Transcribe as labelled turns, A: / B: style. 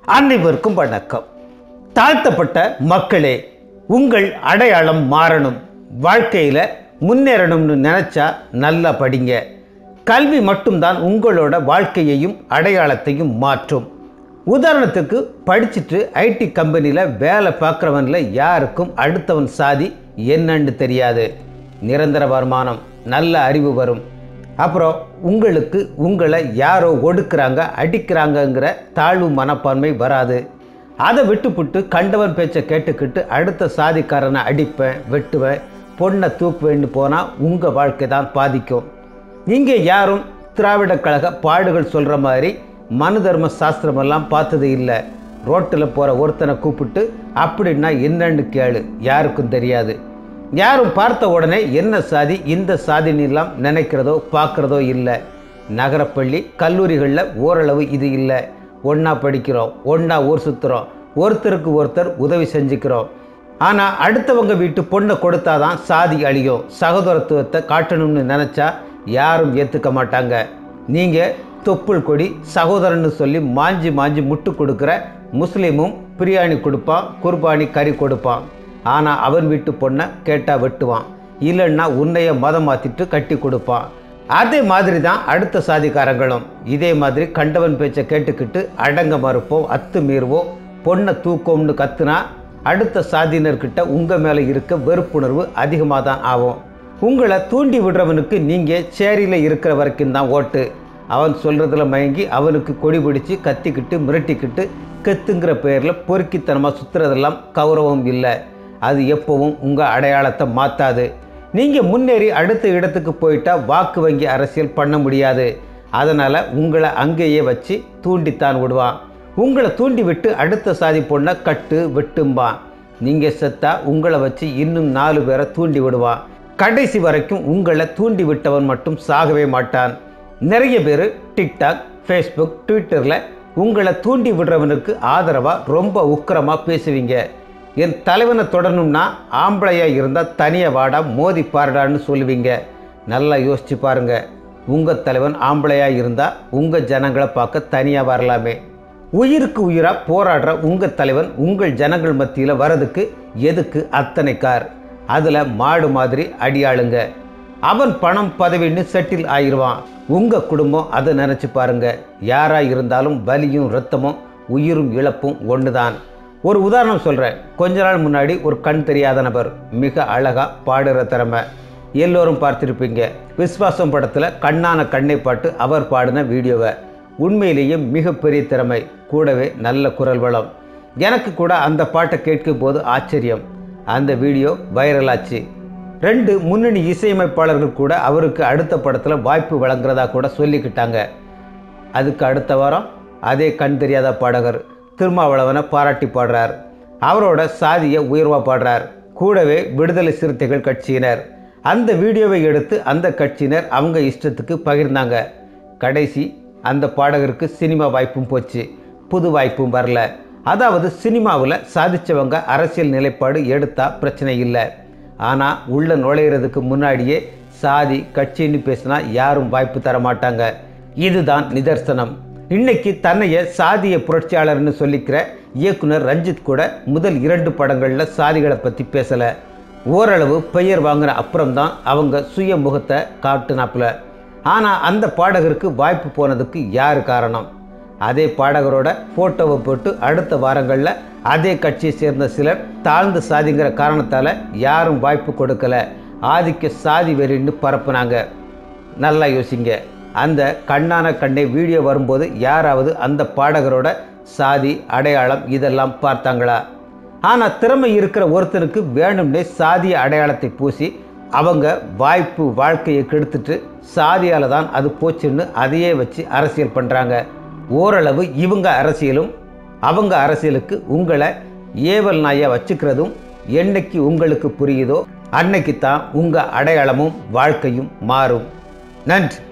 A: அனைவருக்கும் வணக்கம் தாழ்த்தப்பட்ட மக்களே உங்கள் அடையாளம் மாறணும் வாழ்க்கையில் முன்னேறணும்னு நினச்சா நல்லா படிங்க கல்வி மட்டும்தான் உங்களோட வாழ்க்கையையும் அடையாளத்தையும் மாற்றும் உதாரணத்துக்கு படிச்சுட்டு ஐடி கம்பெனியில் வேலை பார்க்குறவனில் யாருக்கும் அடுத்தவன் சாதி என்னன்னு தெரியாது நிரந்தர வருமானம் நல்ல அறிவு வரும் அப்புறம் உங்களுக்கு உங்களை யாரோ ஒடுக்குறாங்க அடிக்கிறாங்கங்கிற தாழ்வு மனப்பான்மை வராது அதை விட்டுப்புட்டு கண்டவன் பேச்சை கேட்டுக்கிட்டு அடுத்த சாதிக்காரனை அடிப்பேன் வெட்டுவேன் பொண்ணை தூக்குவேன்னு போனால் உங்கள் வாழ்க்கை தான் பாதிக்கும் இங்கே யாரும் திராவிடக் கழக பாடுகள் சொல்கிற மாதிரி மனு தர்ம சாஸ்திரமெல்லாம் பார்த்தது இல்லை ரோட்டில் போகிற ஒருத்தனை கூப்பிட்டு அப்படின்னா என்னன்னு கேளு யாருக்கும் தெரியாது யாரும் பார்த்த உடனே என்ன சாதி இந்த சாதினெல்லாம் நினைக்கிறதோ பார்க்குறதோ இல்லை நகரப்பள்ளி கல்லூரிகளில் ஓரளவு இது இல்லை ஒன்றா படிக்கிறோம் ஒன்றா ஊர் சுற்றுறோம் ஒருத்தருக்கு ஒருத்தர் உதவி செஞ்சுக்கிறோம் ஆனால் அடுத்தவங்க வீட்டு பொண்ணை கொடுத்தாதான் சாதி அழியும் சகோதரத்துவத்தை காட்டணும்னு நினச்சா யாரும் ஏற்றுக்க மாட்டாங்க நீங்கள் தொப்புள் கொடி சகோதரன்னு சொல்லி மாஞ்சி மாஞ்சி முட்டு கொடுக்குற முஸ்லீமும் பிரியாணி கொடுப்பான் குர்பானி கறி கொடுப்பான் ஆனால் அவன் வீட்டு பொண்ணை கேட்டால் வெட்டுவான் இல்லைன்னா உன்னைய மதம் மாற்றிட்டு கட்டி கொடுப்பான் அதே மாதிரி தான் அடுத்த சாதிக்காரங்களும் இதே மாதிரி கண்டவன் பேச்சை கேட்டுக்கிட்டு அடங்க மறுப்போம் அத்து மீறுவோம் பொண்ணை தூக்கோம்னு கத்துனா அடுத்த சாதியினர்கிட்ட உங்கள் மேலே இருக்க வெறுப்புணர்வு அதிகமாக தான் ஆகும் உங்களை தூண்டி விடுறவனுக்கு நீங்கள் சேரியில் இருக்கிற வரைக்கும் தான் ஓட்டு அவன் சொல்கிறதுல மயங்கி அவனுக்கு கொடி பிடிச்சி கத்திக்கிட்டு மிரட்டிக்கிட்டு கத்துங்கிற பேரில் பொறுக்கித்தனமாக சுற்றுறதெல்லாம் கௌரவம் இல்லை அது எப்பவும் உங்கள் அடையாளத்தை மாற்றாது நீங்கள் முன்னேறி அடுத்த இடத்துக்கு போயிட்டா வாக்கு வங்கி அரசியல் பண்ண முடியாது அதனால் உங்களை அங்கேயே வச்சு தூண்டித்தான் விடுவான் உங்களை தூண்டி விட்டு அடுத்த சாதி பொண்ணை கட்டு வெட்டும்பான் நீங்கள் செத்தா உங்களை வச்சு இன்னும் நாலு பேரை தூண்டி விடுவான் கடைசி வரைக்கும் உங்களை தூண்டி விட்டவன் மட்டும் சாகவே மாட்டான் நிறைய பேர் டிக்டாக் ஃபேஸ்புக் ட்விட்டரில் உங்களை தூண்டி விடுறவனுக்கு ஆதரவாக ரொம்ப உக்கிரமாக பேசுவீங்க என் தலைவனை தொடரணும்னா ஆம்பளையாக இருந்தால் தனியாக வாடா மோதி பாருடான்னு சொல்லுவீங்க நல்லா யோசிச்சு பாருங்க உங்கள் தலைவன் ஆம்பளையாக இருந்தால் உங்கள் ஜனங்களை பார்க்க தனியாக வரலாமே உயிருக்கு உயிராக போராடுற உங்கள் தலைவன் உங்கள் ஜனங்கள் மத்தியில் வரதுக்கு எதுக்கு அத்தனை கார் அதில் மாடு மாதிரி அடியாளுங்க அவன் பணம் பதவின்னு செட்டில் ஆயிடுவான் உங்கள் குடும்பம் அதை நினச்சி பாருங்க யாராக இருந்தாலும் வலியும் ரத்தமும் உயிரும் இழப்பும் ஒன்று தான் ஒரு உதாரணம் சொல்கிறேன் கொஞ்ச நாள் முன்னாடி ஒரு கண் தெரியாத நபர் மிக அழகாக பாடுற திறமை எல்லோரும் பார்த்துருப்பீங்க விஸ்வாசம் படத்தில் கண்ணான கண்ணை பாட்டு அவர் பாடின வீடியோவை உண்மையிலேயே மிகப்பெரிய திறமை கூடவே நல்ல குரல் வளம் எனக்கு கூட அந்த பாட்டை கேட்கும் போது ஆச்சரியம் அந்த வீடியோ வைரல் ஆச்சு ரெண்டு முன்னணி இசையமைப்பாளர்கள் கூட அவருக்கு அடுத்த படத்தில் வாய்ப்பு வழங்குறதா கூட சொல்லிக்கிட்டாங்க அதுக்கு அடுத்த வாரம் அதே கண் தெரியாத பாடகர் திருமாவளவனை பாராட்டி பாடுறார் அவரோட சாதியை உயர்வாக பாடுறார் கூடவே விடுதலை சிறுத்தைகள் கட்சியினர் அந்த வீடியோவை எடுத்து அந்த கட்சியினர் அவங்க இஷ்டத்துக்கு பகிர்ந்தாங்க கடைசி அந்த பாடகருக்கு சினிமா வாய்ப்பும் போச்சு புது வாய்ப்பும் வரல அதாவது சினிமாவில் சாதிச்சவங்க அரசியல் நிலைப்பாடு எடுத்தா பிரச்சனை இல்லை ஆனால் உள்ள நுழையிறதுக்கு முன்னாடியே சாதி கட்சின்னு பேசினா யாரும் வாய்ப்பு தர மாட்டாங்க இதுதான் நிதர்சனம் இன்னைக்கு தன்னைய சாதிய புரட்சியாளர்னு சொல்லிக்கிற இயக்குனர் ரஞ்சித் கூட முதல் இரண்டு படங்களில் சாதிகளை பற்றி பேசலை ஓரளவு பெயர் வாங்கின அப்புறம்தான் அவங்க சுய முகத்தை காட்டுனாப்புல ஆனால் அந்த பாடகருக்கு வாய்ப்பு போனதுக்கு யார் காரணம் அதே பாடகரோட ஃபோட்டோவை போட்டு அடுத்த வாரங்களில் அதே கட்சியை சேர்ந்த சிலர் தாழ்ந்து சாதிங்கிற காரணத்தால் யாரும் வாய்ப்பு கொடுக்கல ஆதிக்க சாதி வெறின்னு பரப்புனாங்க நல்லா யோசிங்க அந்த கண்ணான கண்ணை வீடியோ வரும்போது யாராவது அந்த பாடகரோட சாதி அடையாளம் இதெல்லாம் பார்த்தாங்களா ஆனால் திறமை இருக்கிற ஒருத்தனுக்கு வேணும்னே சாதிய அடையாளத்தை பூசி அவங்க வாய்ப்பு வாழ்க்கையை கெடுத்துட்டு சாதியால் தான் அது போச்சுன்னு அதையே வச்சு அரசியல் பண்ணுறாங்க ஓரளவு இவங்க அரசியலும் அவங்க அரசியலுக்கு உங்களை ஏவல் நாயாக வச்சுக்கிறதும் என்னைக்கு உங்களுக்கு புரியுதோ அன்னைக்கு தான் உங்கள் அடையாளமும் வாழ்க்கையும் மாறும் நன்றி